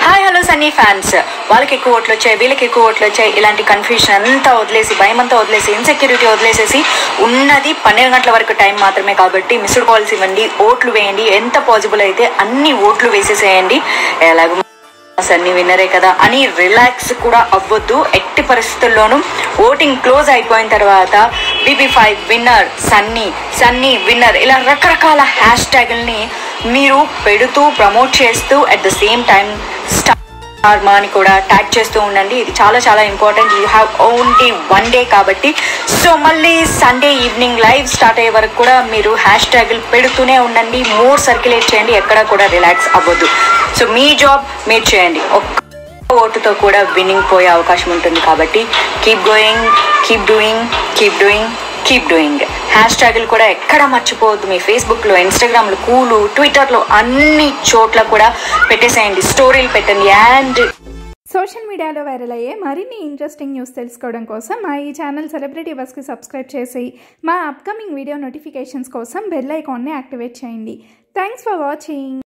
hi hello Sunny fans వాళ్ళకి ఎక్కువ ఓట్లు వచ్చాయి వీళ్ళకి ఎక్కువ ఓట్లు వచ్చాయి ఇలాంటి కన్ఫ్యూషన్ అంతా వదిలేసి భయం అంతా వదిలేసి ఇన్సెక్యూరిటీ వదిలేసేసి ఉన్నది పన్నెండు గంటల వరకు టైం మాత్రమే కాబట్టి మిస్డ్ కాల్స్ ఇవ్వండి ఓట్లు వేయండి ఎంత పాసిబుల్ అయితే అన్ని ఓట్లు వేసేసేయండి ఎలాగో సన్నీ విన్నరే కదా అని రిలాక్స్ కూడా అవ్వద్దు ఎట్టి పరిస్థితుల్లోనూ ఓటింగ్ క్లోజ్ అయిపోయిన తర్వాత BB five winner Sunny Sunny winner ఇలా రకరకాల హ్యాష్ ట్యాగుల్ని మీరు పెడుతూ ప్రమోట్ చేస్తూ at the same time star అని కూడా ట్యాగ్ చేస్తూ ఉండండి ఇది చాలా చాలా important you have only one day కాబట్టి సో మళ్ళీ సండే ఈవినింగ్ లైవ్ స్టార్ట్ అయ్యే వరకు కూడా మీరు హ్యాష్ ట్యాగులు పెడుతూనే ఉండండి మోర్ సర్క్యులేట్ చేయండి ఎక్కడ కూడా రిలాక్స్ అవ్వద్దు సో మీ జాబ్ మీరు చేయండి ఒక్క ఓటుతో కూడా విన్నింగ్ పోయే అవకాశం ఉంటుంది కాబట్టి keep going keep doing keep doing keep doing hash ట్యాగులు కూడా ఎక్కడ మర్చిపోవద్దు మీ ఫేస్బుక్లో ఇన్స్టాగ్రామ్లో కూలు ట్విట్టర్లో అన్ని చోట్ల కూడా పెట్టేసేయండి స్టోరీలు పెట్టండి అండ్ సోషల్ మీడియాలో వైరల్ అయ్యే మరిన్ని ఇంట్రెస్టింగ్ న్యూస్ తెలుసుకోవడం కోసం మా ఈ ఛానల్ సెలబ్రిటీ బస్కి సబ్స్క్రైబ్ చేసి మా అప్కమింగ్ వీడియో నోటిఫికేషన్స్ కోసం బెల్ ఐకాన్ని యాక్టివేట్ చేయండి థ్యాంక్స్ ఫర్ వాచింగ్